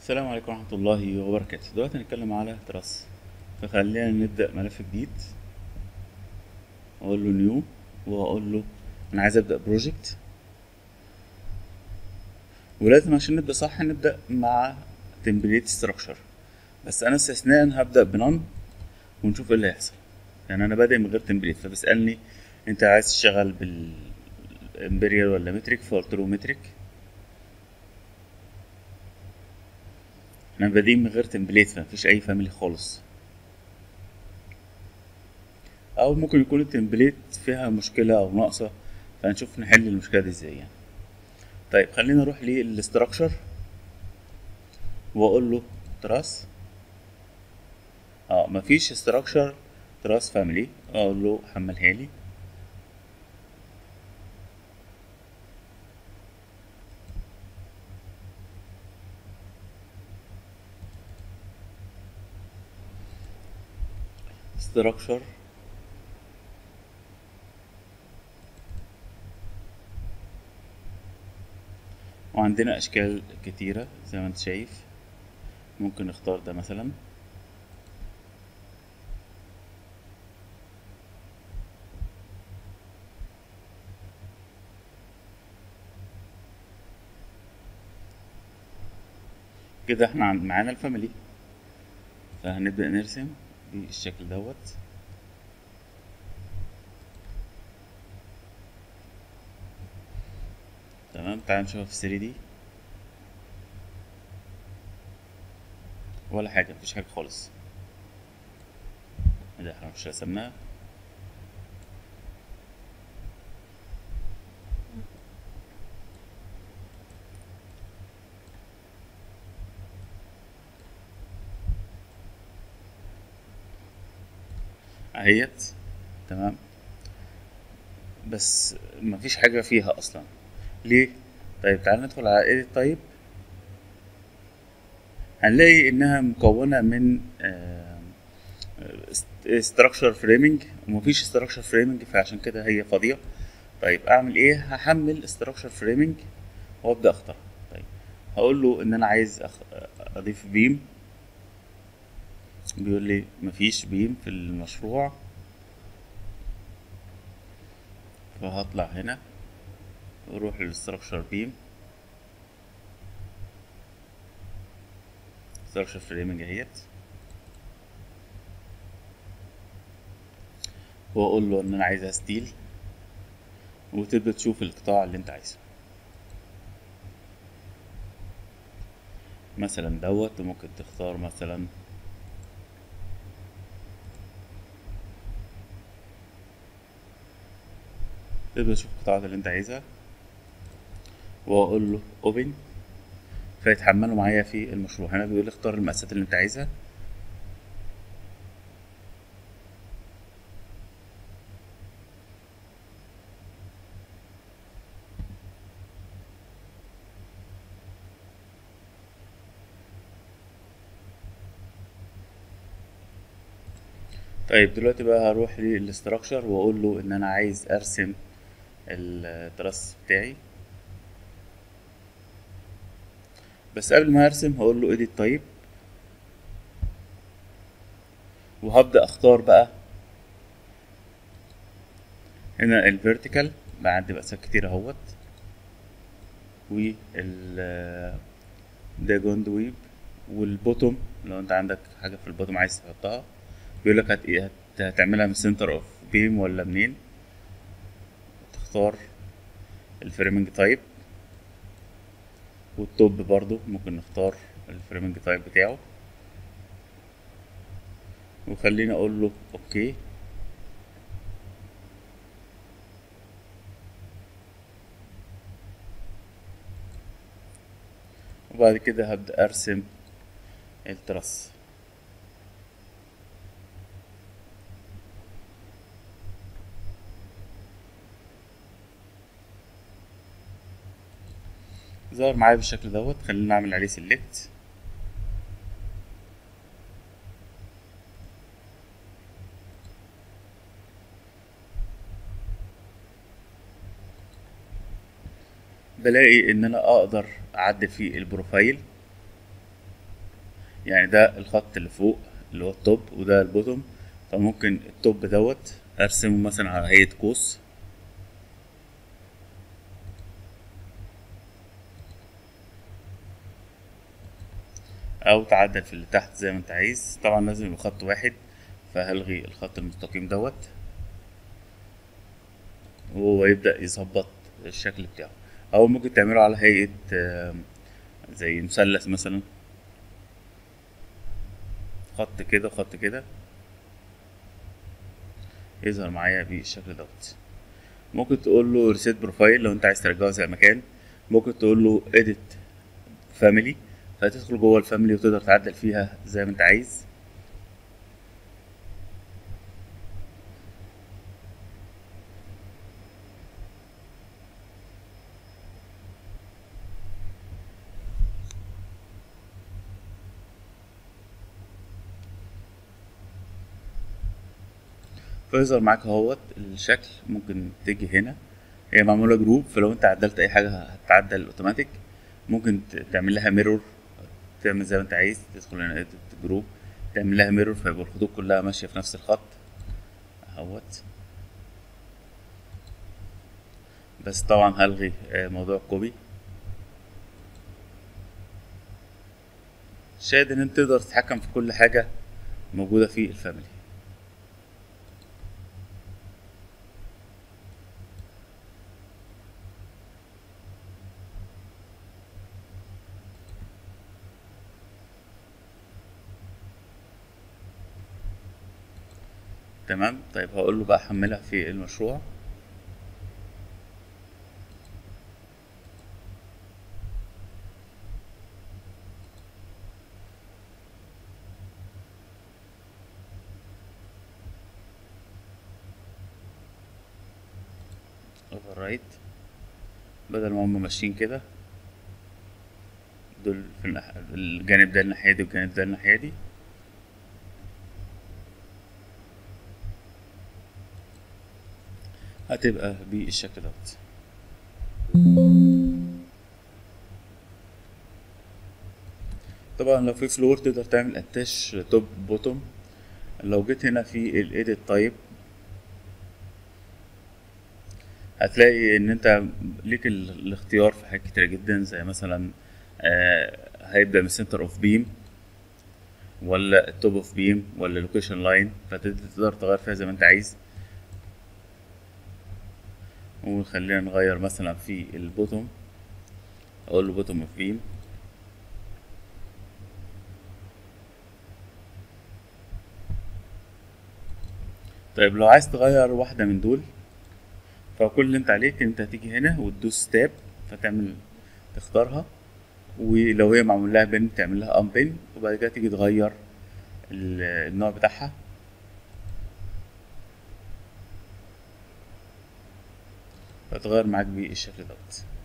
السلام عليكم ورحمة الله وبركاته دلوقتي هنتكلم على تراس فخلينا نبدأ ملف جديد أقول له نيو وأقول له أنا عايز أبدأ بروجكت ولازم عشان نبدأ صح نبدأ مع تمبليت ستراكشر بس أنا استثناء هبدأ بنون ونشوف ايه اللي هيحصل يعني أنا بادئ من غير تمبليت فبيسألني أنت عايز تشتغل بالإمبريال ولا متريك فقلت له متريك احنا بادئين من غير تمبليت فمفيش اي فاميلي خالص او ممكن يكون التمبليت فيها مشكلة او ناقصة فهنشوف نحل المشكلة دي ازاي يعني طيب خلينا نروح للاستراكشر واقول له تراس اه مفيش استراكشر تراس فاميلي اقول له حملها لي structure وعندنا اشكال كتيرة زي ما انت شايف ممكن نختار ده مثلا كده احنا عن- معانا الفاميلي فهنبدأ نرسم بالشكل دوت تمام تعال نشوفها في 3 دي ولا حاجة مفيش حاجة خالص ده احنا مش رسمناها اهيت تمام بس مفيش حاجة فيها أصلا ليه؟ طيب تعال ندخل على edit طيب هنلاقي إنها مكونة من structure framing ومفيش structure framing فعشان كده هي فاضية طيب أعمل إيه؟ هحمل structure framing وأبدأ أختار طيب هقول له إن أنا عايز أخ... أضيف بيم بيقول لي مفيش بيم في المشروع فهطلع هنا واروح للستراكشر بيم ستراكشر فريمنج اهيت واقول له ان انا عايزها ستيل وتبدا تشوف القطاع اللي انت عايزه مثلا دوت وممكن تختار مثلا تبدأ تشوف القطاعات اللي انت عايزها واقول له اوبن فيتحملوا معايا في المشروع هنا بيقول لي اختار المقاسات اللي انت عايزها طيب دلوقتي بقى هروح للاستراكشر واقول له ان انا عايز ارسم التراس بتاعي بس قبل ما ارسم هقول له edit طيب وهبدأ اختار بقى هنا الفيرتيكال بقى عندي مقاسات كتير اهوت وال ده جوند ويب والبوتوم لو انت عندك حاجة في البوتوم عايز تحطها بيقول لك هت... هت... هتعملها من سنتر اوف بيم ولا منين تختار الفريمنج تايب والتوب برضو ممكن نختار الفريمنج تايب بتاعه وخليني اقول له اوكي وبعد كده هبدأ ارسم الترس ظهر معايا بالشكل دوت خلينا نعمل عليه سيلكت بلاقي ان انا اقدر اعدل فيه البروفايل يعني ده الخط اللي فوق اللي هو التوب وده البوتوم فممكن التوب دوت ارسمه مثلا على هيئة قوس او تعدل في اللي تحت زي ما انت عايز طبعا لازم يبقى خط واحد فهلغي الخط المستقيم دوت وهو يبدأ يظبط الشكل بتاعه او ممكن تعمله على هيئة آم، زي مثلث مثلا خط كده وخط كده يظهر معايا بالشكل دوت ممكن تقول له ريسيت بروفايل لو انت عايز ترجعه زي ما كان ممكن تقول له edit family فتدخل جوه الفاميلي وتقدر تعدل فيها زي ما انت عايز فيظهر معاك اهوت الشكل ممكن تيجي هنا هي معمولة جروب فلو انت عدلت اي حاجة هتعدل اوتوماتيك ممكن ت- تعمل لها ميرور تعمل زي ما انت عايز تدخل هنا edit جروب تعمل لها ميرور فيبقى الخطوط كلها ماشية في نفس الخط اهوت بس طبعا هلغي آه، موضوع الكوبي شاهد ان انت تقدر تتحكم في كل حاجة موجودة في الفاميلي تمام طيب هقول له بقى حملها في المشروع اوفر رايت بدل ما هم ماشيين كده دول في النح... الجانب ده الناحية دي والجانب ده الناحية دي هتبقى بالشكل دوت طبعا لو في فلور تقدر تعمل اتاش توب بوتوم لو جيت هنا في الايديت تايب هتلاقي ان انت ليك ال- الاختيار في حاجات كتيرة جدا زي مثلا آه هيبدأ من سنتر اوف بيم ولا التوب اوف بيم ولا لوكيشن لاين فتقدر تغير فيها زي ما انت عايز وخلينا نغير مثلا في البوتوم اقول له بوتوم اوف بيم طيب لو عايز تغير واحدة من دول فكل اللي انت عليك انت هتيجي هنا وتدوس تاب فتعمل تختارها ولو هي معمول لها بن تعمل لها ان بن وبعد كده تيجي تغير ال- النوع بتاعها فتغير معاك بالشكل دوت